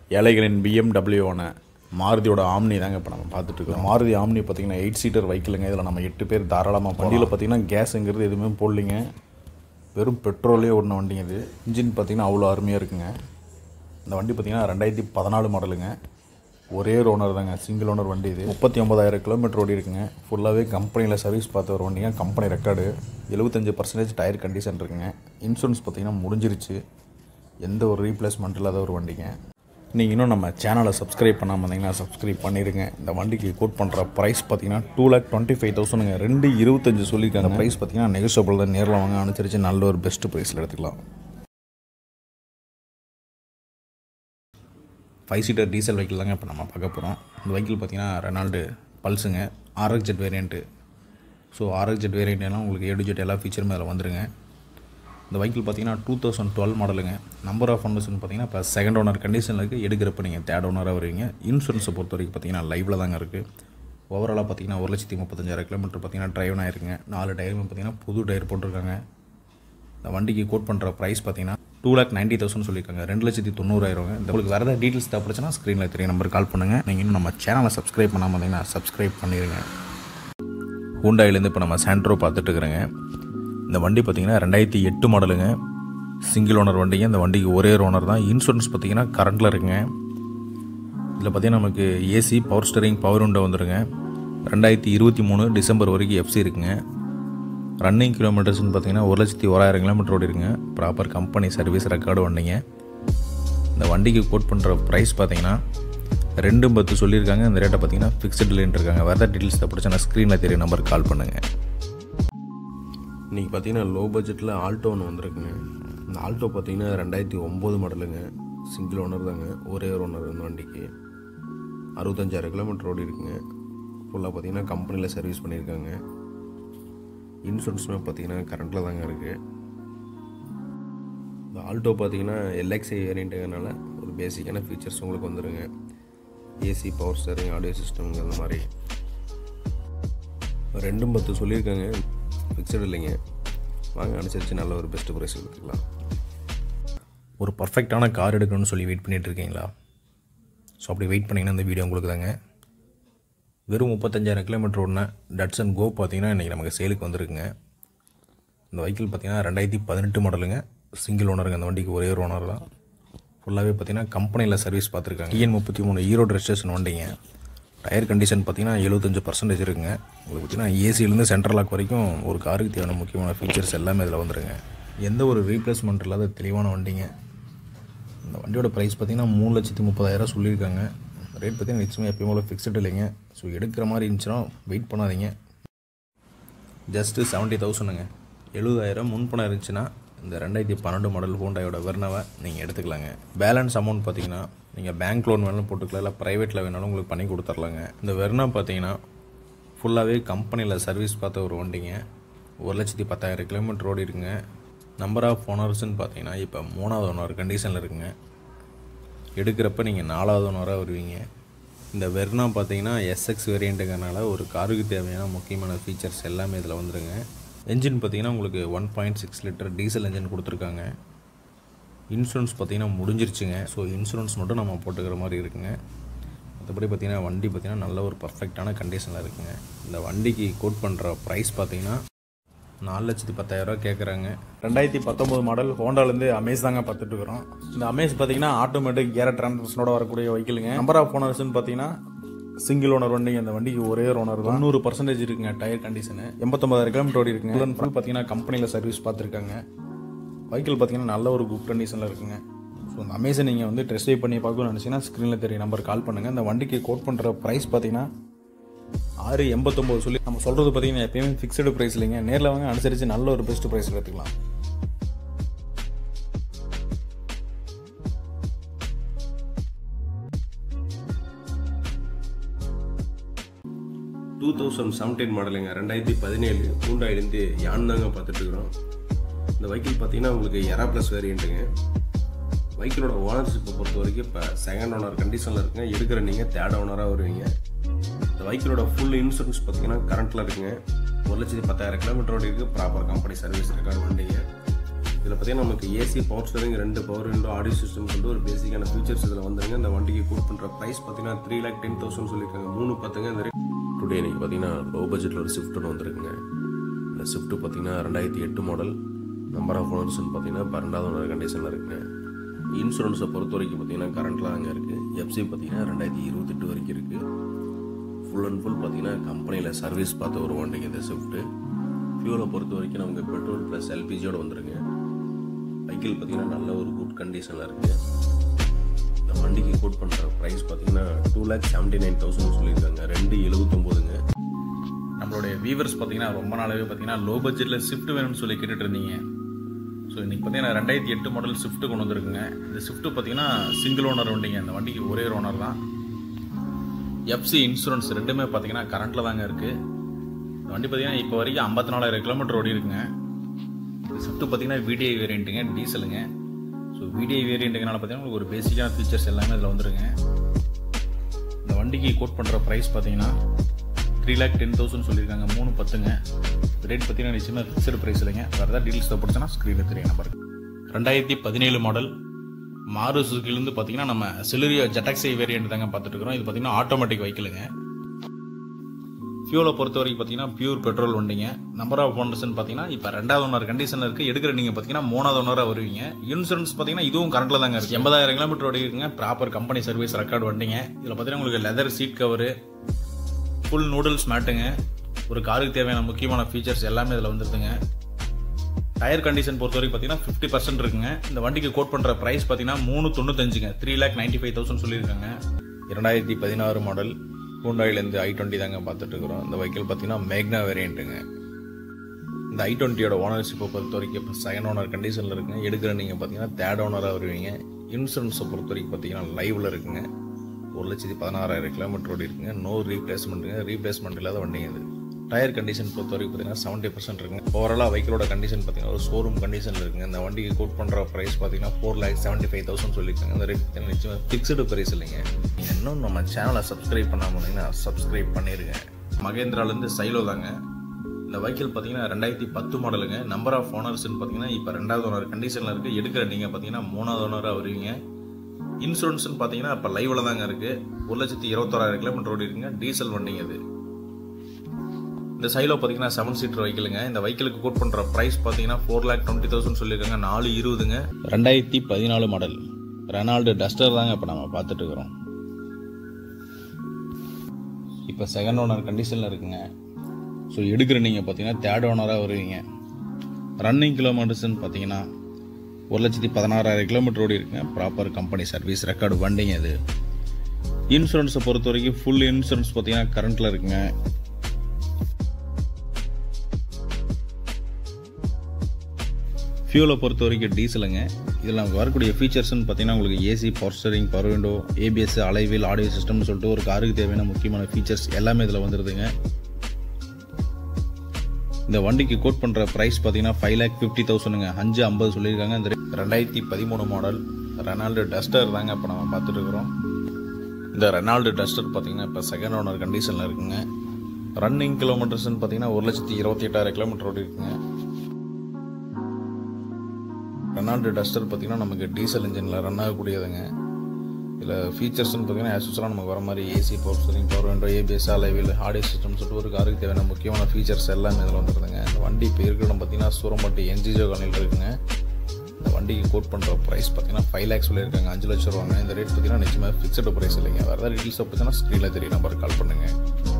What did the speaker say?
ஏழைகளின் பிஎம்டபிள்யூவான மாருதியோட ஆம்னி தாங்க இப்போ நம்ம பார்த்துட்டு இருக்கோம் மாருதி ஆம்னி பார்த்தீங்கன்னா எயிட் சீட்டர் வெஹிக்கிளுங்க இதில் நம்ம எட்டு பேர் தாராளமாக வண்டியில் பார்த்தீங்கன்னா கேஸுங்கிறது எதுவுமே போடலிங்க வெறும் பெட்ரோலே ஓடின வண்டிங்க இது இன்ஜின் பார்த்தீங்கன்னா அவ்வளோ அருமையாக இருக்குங்க இந்த வண்டி பார்த்தீங்கன்னா ரெண்டாயிரத்தி பதினாலு மாடலுங்க ஒரே ஒரு ஓனர் தாங்க சிங்கிள் ஓனர் வண்டி இது முப்பத்தி ஒன்பதாயிரம் கிலோமீட்டர் ஓடி இருக்குங்க ஃபுல்லாகவே கம்பெனியில் சர்வீஸ் பார்த்த ஒரு வண்டிங்க கம்பெனி ரெக்கார்டு எழுபத்தஞ்சு பர்சன்டேஜ் டயர் கண்டிஷன் இருக்குங்க இன்சூரன்ஸ் பார்த்தீங்கன்னா முடிஞ்சிருச்சு எந்த ஒரு ரீப்ளேஸ்மெண்ட் இல்லாத ஒரு வண்டிங்க நீங்கள் இன்னும் நம்ம சேனலை சப்ஸ்கிரைப் பண்ணாமல் இருந்தீங்கன்னா சப்ஸ்கிரைப் பண்ணிடுங்க இந்த வண்டிக்கு கோட் பண்ணுற ப்ரைஸ் பார்த்தீங்கன்னா டூ லேக் டுவெண்ட்டி ஃபைவ் தௌசண்ட்ங்க ரெண்டு இருபத்தஞ்சு சொல்லியிருக்காங்க ப்ரைஸ் பார்த்தீங்கன்னா நெகோசியபிள் தான் நேரில் வாங்க அனுசரித்து நல்ல ஒரு பெஸ்ட் ப்ரைஸில் எடுத்துக்கலாம் ஃபைவ் சீட்டர் டீசல் வெஹிக்கிள் தாங்க இப்போ நம்ம பார்க்க போகிறோம் இந்த வெஹிக்கிள் பார்த்தீங்கன்னா ரெனால்டு பல்ஸுங்க RX Z variant so RX Z வேரியண்ட்லாம் உங்களுக்கு ஏடு ஜெட் எல்லா ஃபீச்சருமே அதில் வந்துருங்க இந்த வெஹிக்கிள் பார்த்தீங்கன்னா டூ தௌசண்ட் டுவெல் மாடலுங்க நம்பர் ஆஃப் ஓனர்ஸ்னு பார்த்தீங்கன்னா இப்போ செகண்ட் ஓனர் கண்டிஷனில் இருக்குது எடுக்கிறப்ப நீங்கள் தேர்ட் ஓனராக வருவீங்க இன்சூரன்ஸை பொறுத்த வரைக்கும் பார்த்தீங்கன்னா லைவில் தாங்க இருக்குது ஓவராலாக பார்த்தீங்கன்னா ஒரு லட்சத்தி முப்பத்தஞ்சாயிரம் கிலோமீட்டர் பார்த்தீங்கன்னா டிரைவன் ஆயிருக்குங்க நாலு டயருமே பார்த்தீங்கன்னா புது டயர் போட்டிருக்காங்க இந்த வண்டிக்கு கோட் பண்ணுற ப்ரைஸ் பார்த்தீங்கன்னா டூ லேக் நைன்ட்டி தௌசண்ட் சொல்லியிருக்காங்க ரெண்டு லட்சத்தி தொண்ணூறாயிரம் இந்த உங்களுக்கு வேறு ஏதாவது டீட்டெயில்ஸ் தேவைப்படுச்சுன்னா ஸ்க்ரீனில் தெரிய நம்பர் கால் பண்ணுங்கள் நீங்கள் இன்னும் நம்ம சேனலை சப்ஸ்கிரைப் பண்ணாமல் இருந்தீங்கன்னா சப்ஸ்கிரைப் பண்ணிடுங்க ஹூண்டாயிலேருந்து இப்போ நம்ம சாண்ட்ரோ பார்த்துட்டு இருக்கிறேங்க இந்த வண்டி பார்த்தீங்கன்னா ரெண்டாயிரத்தி எட்டு மாடலுங்க சிங்கிள் ஓனர் வண்டிங்க இந்த வண்டிக்கு ஒரே ஒரு ஓனர் தான் இன்சூரன்ஸ் பார்த்தீங்கன்னா கரண்ட்டில் இருக்குங்க இதில் பார்த்தீங்கன்னா நமக்கு ஏசி பவர் ஸ்டரிங் பவர் உண்டை வந்துடுங்க ரெண்டாயிரத்தி இருபத்தி மூணு டிசம்பர் வரைக்கும் எஃப்சி இருக்குங்க ரன்னிங் கிலோமீட்டர்ஸ்னு பார்த்தீங்கன்னா ஒரு லட்சத்தி ஓராயிரம் கிலோமீட்டர் ஓடி இருக்குங்க ப்ராப்பர் கம்பெனி சர்வீஸ் ரெக்கார்டு வண்டிங்க இந்த வண்டிக்கு கோட் பண்ணுற ப்ரைஸ் பார்த்தீங்கன்னா ரெண்டு பத்து சொல்லியிருக்காங்க இந்த ரேட்டை பார்த்தீங்கன்னா ஃபிக்ஸ்டு லேன் இருக்காங்க வேறு டீட்டெயில்ஸ் தேவைப்படுச்சுன்னா ஸ்க்ரீனில் தெரிய நம்பருக்கு கால் பண்ணுங்கள் இன்றைக்கி பார்த்தீங்கன்னா லோ பட்ஜெட்டில் ஆல்டோ ஒன்று வந்திருக்குங்க இந்த ஆல்டோ பார்த்தீங்கன்னா ரெண்டாயிரத்தி ஒம்பது மாடலுங்க சிங்கிள் ஓனர் தாங்க ஒரே ஒரு ஓனர் இந்த வண்டிக்கு அறுபத்தஞ்சாயிரம் கிலோமீட்டர் ஓடி இருக்குங்க ஃபுல்லாக பார்த்தீங்கன்னா கம்பெனியில் சர்வீஸ் பண்ணியிருக்காங்க இன்சூரன்ஸுமே பார்த்தீங்கன்னா கரண்ட்டில் தாங்க இருக்குது இந்த ஆல்டோ பார்த்தீங்கன்னா எல்எக்ஸ்ஐ வேரியண்ட்டுங்கிறனால ஒரு பேசிக்கான ஃபீச்சர்ஸ் உங்களுக்கு வந்துருங்க ஏசி பவர் ஸ்டேரிங் ஆடியோ சிஸ்டம்ங்க அந்த மாதிரி ரெண்டும் பத்து சொல்லியிருக்காங்க ஃபிக்ஸட் இல்லைங்க வாங்க அனுசரித்து நல்ல ஒரு பெஸ்ட் ப்ரைஸ் எடுத்துக்கலாம் ஒரு பர்ஃபெக்டான கார் எடுக்கணும்னு சொல்லி வெயிட் பண்ணிட்டு இருக்கீங்களா ஸோ அப்படி வெயிட் பண்ணிங்கன்னா இந்த வீடியோ உங்களுக்கு தாங்க வெறும் முப்பத்தஞ்சாயிரம் கிலோமீட்டர் ஓடின டட்சன் கோ பார்த்தீங்கன்னா இன்றைக்கி நமக்கு சேலுக்கு வந்திருக்குங்க இந்த வெஹிக்கிள் பார்த்தீங்கன்னா ரெண்டாயிரத்தி பதினெட்டு மாடலுங்க சிங்கிள் ஓனருங்க அந்த வண்டிக்கு ஒரே ஒரு ஓனர் தான் ஃபுல்லாகவே பார்த்தீங்கன்னா கம்பெனியில் சர்வீஸ் பார்த்துருக்காங்க டிஎன் முப்பத்தி மூணு ஈரோடு ரெஜிஸ்ட்ரேஷன் வண்டிங்க டயர் கண்டிஷன் பார்த்தீங்கன்னா எழுபத்தஞ்சு பர்சன்டேஜ் இருக்குங்க உங்களுக்கு பார்த்தீங்கன்னா ஏசிலேருந்து சென்ட்ரல் லாக் வரைக்கும் ஒரு காருக்கு தேவையான முக்கியமான ஃபீச்சர்ஸ் எல்லாமே இதில் வந்துருங்க எந்த ஒரு ரீப்ளேஸ்மெண்ட் இல்லாத தெளிவான வண்டிங்க இந்த வண்டியோட ப்ரைஸ் பார்த்தீங்கன்னா மூணு லட்சத்தி முப்பதாயிரம் சொல்லியிருக்காங்க ரேட் பார்த்தீங்கன்னா நிச்சயமாக எப்பயும் போல ஃபிக்ஸ்டு இல்லைங்க ஸோ எடுக்கிற மாதிரி இருந்துச்சுன்னா வெயிட் பண்ணாதீங்க ஜஸ்ட்டு செவன்ட்டி தௌசண்ட்ங்க எழுபதாயிரம் முன்பணம் இருந்துச்சுன்னா இந்த ரெண்டாயிரத்தி பன்னெண்டு மாடல் ஹோண்டாயோட வெர்னாவை நீங்கள் எடுத்துக்கலாங்க பேலன்ஸ் அமௌண்ட் பார்த்தீங்கன்னா நீங்கள் பேங்க் லோன் வேணாலும் போட்டுக்கலாம் இல்லை ப்ரைவேட்டில் வேணாலும் உங்களுக்கு பண்ணி கொடுத்துர்லாங்க இந்த வெர்னா பார்த்தீங்கன்னா ஃபுல்லாகவே கம்பெனியில் சர்வீஸ் பார்த்த ஒரு வண்டிங்க ஒரு லட்சத்தி பத்தாயிரம் கிலோமீட்டர் ஓடி இருக்குங்க நம்பர் ஆஃப் ஓனர்ஸ்னு பார்த்தீங்கன்னா இப்போ மூணாவது ஓனர் கண்டிஷனில் இருக்குங்க எடுக்கிறப்ப நீங்கள் நாலாவது ஓனராக வருவீங்க இந்த வெர்னா பார்த்தீங்கன்னா எஸ்எக்ஸ் வேரியண்ட்டுங்கிறனால ஒரு காருக்கு தேவையான முக்கியமான ஃபீச்சர்ஸ் எல்லாமே இதில் வந்துருங்க என்ஜின் பார்த்தீங்கன்னா உங்களுக்கு one point six litre diesel engine கொடுத்துருக்காங்க இன்சூரன்ஸ் பார்த்தீங்கன்னா முடிஞ்சிருச்சுங்க ஸோ இன்சூரன்ஸ் மட்டும் நம்ம போட்டுக்கிற மாதிரி இருக்குங்க மற்றபடி பார்த்தீங்கன்னா வண்டி பார்த்தீங்கன்னா நல்ல ஒரு பர்ஃபெக்டான கண்டிஷனில் இருக்குங்க இந்த வண்டிக்கு கோட் பண்ணுற ப்ரைஸ் பார்த்தீங்கன்னா நாலு லட்சத்தி பத்தாயிரரூவா கேட்குறாங்க ரெண்டாயிரத்தி பத்தொம்போது மாடல் ஹோண்டாலேருந்து அமேஸ் தாங்க பார்த்துட்டு இருக்கிறோம் இந்த அமேஸ் பார்த்தீங்கன்னா ஆட்டோமேட்டிக் கேர டிரான்ஸ்மிஷனோட வரக்கூடிய வெஹிக்கிளுங்க நம்பர் ஆஃப் ஓனர்ஸ்னு பார்த்தீங்கன்னா சிங்கிள் ஓனர் வண்டிங்க அந்த வண்டிக்கு ஒரே ஒரு ஓனர் தான் நூறு பர்சன்டேஜ் இருக்குங்க டயர் கண்டிஷனு எண்பத்தொம்பதாயிரம் கிலோமீட்டர் ஓடி இருக்குங்க ஃபுல் ஃபுல் பார்த்தீங்கன்னா கம்பெனியில் சர்வீஸ் பார்த்துருக்காங்க வெஹிக்கிள் பார்த்தீங்கன்னா நல்ல ஒரு குட் கண்டிஷனில் இருக்குங்க ஸோ அந்த அமேஸை நீங்கள் வந்து டெஸ்ட் ட்ரைவ் பண்ணி பார்க்கணும்னு நினச்சிங்கன்னா ஸ்க்ரீனில் தெரிய நம்பர் கால் பண்ணுங்கள் இந்த வண்டிக்கு கோட் பண்ணுற ப்ரைஸ் பார்த்தீங்கன்னா ஆறு எண்பத்தொம்போது சொல்லி நம்ம சொல்கிறது பார்த்தீங்கன்னா எப்பயுமே ஃபிக்ஸ்டு ப்ரைஸ் இல்லைங்க நேரில் வாங்க அனுசரித்து நல்ல ஒரு பெஸ்ட் ப்ரைஸில் எடுத்துக்கலாம் டூ தௌசண்ட் செவன்டீன் மாடலுங்க ரெண்டாயிரத்தி பதினேழு ஹூண்டாயிலேருந்து யான் தாங்க பார்த்துட்டு இருக்கிறோம் இந்த வெஹிக்கிள் பார்த்தீங்கன்னா உங்களுக்கு எரா ப்ளஸ் வேரியண்ட்டுங்க வெஹிக்கிளோட ஓனர்ஷிப்பை பொறுத்த வரைக்கும் இப்போ செகண்ட் ஓனர் கண்டிஷனில் இருக்குங்க எடுக்கிற நீங்கள் தேர்ட் ஓனராக வருவீங்க இந்த வெஹிக்கிளோட ஃபுல் இன்சூரன்ஸ் பார்த்தீங்கன்னா கரண்ட்டில் இருக்குங்க ஒரு லட்சத்தி பத்தாயிரம் கிலோமீட்டர் ஓடி இருக்குது ப்ராப்பர் கம்பெனி சர்வீஸ் ரெக்கார்டு வண்டிங்க இதில் பார்த்தீங்கன்னா நமக்கு ஏசி பவர் ஸ்டரிங் ரெண்டு பவர் விண்டோ ஆடியோ சிஸ்டம் சொல்லிட்டு ஒரு பேசிக்கான ஃபீச்சர்ஸ் இதில் வந்துருங்க இந்த வண்டிக்கு கூட் பண்ணுற ப்ரைஸ் பார்த்தீங்கன்னா த்ரீ லேக் டென் தௌசண்ட் சொல்லியிருக்காங்க மூணு பத்துங்க இந்த டுடே இன்னைக்கு பார்த்தீங்கன்னா லோ பட்ஜெட்டில் ஒரு ஸ்விஃப்ட் ஒன்று வந்திருக்குங்க இந்த ஸ்விஃப்ட் பார்த்தீங்கன்னா ரெண்டாயிரத்தி எட்டு மாடல் நம்பர் ஆஃப் ஓனர்ஸ்னு பார்த்தீங்கன்னா பன்னெண்டாவது ஓனர் கண்டிஷனில் இருக்குங்க இன்சூரன்ஸை பொறுத்த வரைக்கும் பார்த்தீங்கன்னா கரண்ட்லாம் அங்கே இருக்குது எஃப்சி பார்த்தீங்கன்னா ரெண்டாயிரத்தி இருபத்தெட்டு வரைக்கும் இருக்குது ஃபுல் அண்ட் ஃபுல் பார்த்தீங்கன்னா கம்பெனியில் சர்வீஸ் பார்த்த ஒரு வண்டிங்க இந்த ஸ்விஃப்ட்டு ஃபியூலை பொறுத்த வரைக்கும் நமக்கு பெட்ரோல் ப்ளஸ் எல்பிஜியோட வந்துருங்க வெஹிக்கிள் பார்த்தீங்கன்னா நல்ல ஒரு குட் கண்டிஷனில் இருக்குது இந்த வண்டிக்கு கோட் பண்ணுற ப்ரைஸ் பார்த்தீங்கன்னா two lakh seventy nine thousand சொல்லியிருக்காங்க ரெண்டு எழுபத்தொம்போதுங்க நம்மளுடைய வியூவர்ஸ் பார்த்தீங்கன்னா ரொம்ப நாளாவே பார்த்தீங்கன்னா லோ பட்ஜெட்டில் ஷிஃப்ட் வேணும்னு சொல்லி கேட்டுட்டு இருந்தீங்க ஸோ இன்றைக்கி பார்த்தீங்கன்னா ரெண்டாயிரத்தி எட்டு மாடல் ஷிஃப்ட் கொண்டு வந்திருக்குங்க இந்த ஷிஃப்ட் பார்த்தீங்கன்னா சிங்கிள் ஓனர் வண்டிங்க இந்த வண்டிக்கு ஒரே ஒரு ஓனர் தான் எஃப்சி இன்சூரன்ஸ் ரெண்டுமே பார்த்தீங்கன்னா கரண்ட்டில் தாங்க இருக்குது இந்த வண்டி பார்த்தீங்கன்னா இப்போ வரைக்கும் ஐம்பத்தி நாலாயிரம் கிலோமீட்டர் ஓடி இருக்குங்க இந்த ஷிஃப்ட் பார்த்தீங்கன்னா விடிஐ வேரியண்ட்டுங்க டீசலுங்க ஸோ விடிஐ வேரியண்ட்டுங்கனால பார்த்தீங்கன்னா உங்களுக்கு ஒரு பேசிக்கான ஃபீச்சர்ஸ் எல்லாமே இதில் வந்துருங்க இந்த வண்டிக்கு கோட் பண்ணுற ப்ரைஸ் பார்த்தீங்கன்னா த்ரீ லேக் டென் தௌசண்ட் சொல்லியிருக்காங்க மூணு பத்துங்க ரேட் பார்த்தீங்கன்னா நிச்சயமாக ஃபிக்ஸடு ப்ரைஸ் இல்லைங்க வேறு ஏதாவது டீட்டெயில்ஸ் தேவைப்படுச்சுன்னா ஸ்க்ரீனில் தெரியும் நம்பருக்கு ரெண்டாயிரத்தி பதினேழு மாடல் மாரு சுசுக்கிலேருந்து பார்த்தீங்கன்னா நம்ம செலுரியோ ஜெட்டாக்ஸை வேரியண்ட் தாங்க பார்த்துட்டு இருக்கிறோம் இது பார்த்தீங்கன்னா ஆட்டோமேட்டிக் வெஹிக்கிளுங்க ஃபியூலை பொறுத்த வரைக்கும் பார்த்தீங்கன்னா பியூர் பெட்ரோல் வண்டிங்க நம்பர் ஆஃப் ஓனர்ஸ்னு பார்த்தீங்கன்னா இப்போ ரெண்டாவது ஓனர் கண்டிஷனில் இருக்குது எடுக்கிற நீங்கள் பார்த்தீங்கன்னா மூணாவது ஓனராக வருவீங்க இன்சூரன்ஸ் பார்த்தீங்கன்னா இதுவும் கரண்ட்டில் தாங்க இருக்குது எண்பதாயிரம் கிலோமீட்டர் ஓடி இருக்குங்க ப்ராப்பர் கம்பெனி சர்வீஸ் ரெக்கார்டு வண்டிங்க இதில் பார்த்தீங்கன்னா உங்களுக்கு leather seat cover full noodles மேட்டுங்க ஒரு காருக்கு தேவையான முக்கியமான ஃபீச்சர்ஸ் எல்லாமே இதில் வந்துருதுங்க டயர் கண்டிஷன் பொறுத்த வரைக்கும் பார்த்தீங்கன்னா ஃபிஃப்டி பர்சன்ட் இருக்குங்க இந்த வண்டிக்கு கோட் பண்ணுற ப்ரைஸ் பார்த்தீங்கன்னா மூணு தொண்ணூத்தஞ்சுங்க three lakh ninety five thousand சொல்லியிருக்காங்க இரண்டாயிரத்தி பதினாறு மாடல் ஹூண்டாயிலேருந்து ஐ டுவெண்ட்டி தாங்க பார்த்துட்டு இருக்கிறோம் இந்த வெஹிக்கிள் பார்த்தீங்கன்னா மேக்னா வேரியண்ட்டுங்க இந்த ஐ டுவெண்ட்டியோட ஓனர்ஷிப்பை பொறுத்த வரைக்கும் இப்போ செகண்ட் ஓனர் கண்டிஷனில் இருக்குங்க எடுக்கிற நீங்கள் பார்த்தீங்கன்னா தேர்ட் ஓனராக வருவீங்க இன்சூரன்ஸை பொறுத்த வரைக்கும் பார்த்தீங்கன்னா லைவில் இருக்குங்க ஒரு லட்சத்தி பதினாறாயிரம் கிலோமீட்டர் ஓடி இருக்குங்க நோ ரீப்ளேஸ்மெண்ட்டுங்க ரீப்ளேஸ்மெண்ட் இல்லாத வண்டிங்க இது டயர் கண்டிஷன் பொறுத்த வரைக்கும் பார்த்தீங்கன்னா செவன்ட்டி பர்சன்ட் இருக்குங்க ஓவராலாக வெஹிக்கிளோட கண்டிஷன் பார்த்தீங்கன்னா ஒரு ஷோரூம் கண்டிஷனில் இருக்குங்க இந்த வண்டிக்கு கோட் பண்ணுற ப்ரைஸ் பார்த்தீங்கன்னா four lakh seventy five thousand சொல்லியிருக்காங்க அந்த ரேட் பார்த்தீங்கன்னா நிச்சயமாக ஃபிக்ஸ்டு ப்ரைஸ் இல்லைங்க நீங்கள் இன்னும் நம்ம சேனலை சப்ஸ்கிரைப் பண்ணாமல் இருந்தீங்கன்னா சப்ஸ்கிரைப் பண்ணிடுங்க மகேந்திராலேருந்து சைலோ தாங்க இந்த வெஹிக்கிள் பார்த்தீங்கன்னா ரெண்டாயிரத்தி பத்து மாடலுங்க நம்பர் ஆஃப் ஓனர்ஸ்னு பார்த்தீங்கன்னா இப்போ ரெண்டாவது ஓனர் கண்டிஷனில் இருக்குது எடுக்கிற நீங்கள் பார்த்தீங்கன்னா மூணாவது ஓனராக வருவீங்க இன்சூரன்ஸ்னு பார்த்தீங்கன்னா இப்போ லைவில் தாங்க இருக்குது ஒரு லட்சத்தி இருபத்தோராயிரம் கிலோமீட்டர் ஓடி இருக்குங்க டீசல் வண்டிங்க இது இந்த சைலோ பார்த்தீங்கன்னா செவன் சீட்டர் வெஹிக்கிளுங்க இந்த வெஹிக்கிளுக்கு கோட் பண்ணுற ப்ரைஸ் பார்த்தீங்கன்னா ஃபோர் லேக் டுவெண்ட்டி தௌசண்ட் சொல்லியிருக்காங்க நாலு இருபதுங்க ரெண்டாயிரத்தி பதினாலு மாடல் ரெனால்டு டஸ்டர் தாங்க இப்போ நம்ம பார்த்துட்டு இருக்கிறோம் இப்போ செகண்ட் ஓனர் கண்டிஷனில் இருக்குங்க ஸோ எடுக்கிற நீங்கள் பார்த்தீங்கன்னா தேர்ட் ஓனராக வருவீங்க ரன்னிங் கிலோமீட்டர்ஸ்னு பார்த்தீங்கன்னா ஒரு லட்சத்தி பதினாறாயிரம் கிலோமீட்டர் ஓடி இருக்குங்க ப்ராப்பர் கம்பெனி சர்வீஸ் ரெக்கார்டு வண்டிங்க இது இன்சூரன்ஸை பொறுத்த வரைக்கும் ஃபுல் இன்சூரன்ஸ் பார்த்தீங்கன்னா கரண்ட்டில் இருக்குங்க ஃபியூலை பொறுத்த வரைக்கும் டீசலுங்க இதில் நமக்கு வரக்கூடிய ஃபீச்சர்ஸ்னு பார்த்தீங்கன்னா உங்களுக்கு AC power steering power window ABS alloy wheel audio சிஸ்டம்னு சொல்லிட்டு ஒரு காருக்கு தேவையான முக்கியமான ஃபீச்சர்ஸ் எல்லாமே இதில் வந்துடுதுங்க இந்த வண்டிக்கு கோட் பண்ணுற ப்ரைஸ் பார்த்தீங்கன்னா ஃபைவ் லேக் ஃபிஃப்டி தௌசண்ட்ங்க அஞ்சு ஐம்பது சொல்லியிருக்காங்க இந்த ரெண்டாயிரத்தி பதிமூணு மாடல் ரெனால்டு டஸ்டர் தாங்க இப்போ நம்ம பார்த்துட்டு இருக்கிறோம் இந்த ரெனால்டு டஸ்டர் பார்த்தீங்கன்னா இப்போ செகண்ட் ஓனர் கண்டிஷனில் இருக்குங்க ரன்னிங் கிலோமீட்டர்ஸ்னு பார்த்தீங்கன்னா ஒரு லட்சத்தி இருபத்தி எட்டாயிரம் கிலோமீட்டர் ஓடி இருக்குங்க ரெனால்டு டஸ்டர் பார்த்தீங்கன்னா நமக்கு டீசல் இன்ஜினில் ரன் ஆகக்கூடியதுங்க இதில் ஃபீச்சர்ஸ்னு பார்த்தீங்கன்னா ஆக்சுவலாக நமக்கு வர மாதிரி AC power steering power window ABS alloy wheel audio system சொல்லிட்டு ஒரு காருக்கு தேவையான முக்கியமான ஃபீச்சர்ஸ் எல்லாமே இதில் வந்துருதுங்க இந்த வண்டி இப்போ இருக்கிற இடம் பார்த்தீங்கன்னா சூரம்பட்டி என்ஜிஜோ கணில் இருக்குங்க இந்த வண்டிக்கு கோட் பண்ணுற ப்ரைஸ் பார்த்தீங்கன்னா ஃபைவ் லேக்ஸ் சொல்லியிருக்காங்க அஞ்சு லட்சம் ரூபாங்க இந்த ரேட் பார்த்தீங்கன்னா நிச்சயமாக ஃபிக்ஸட் ப்ரைஸ் இல்லைங்க வேறு ஏதாவது டீட்டெயில்ஸ் பார்த்தீங்கன்னா ஸ்க்ரீனில் தெரியும் நம்பருக்கு கால் பண்ணுங்கள்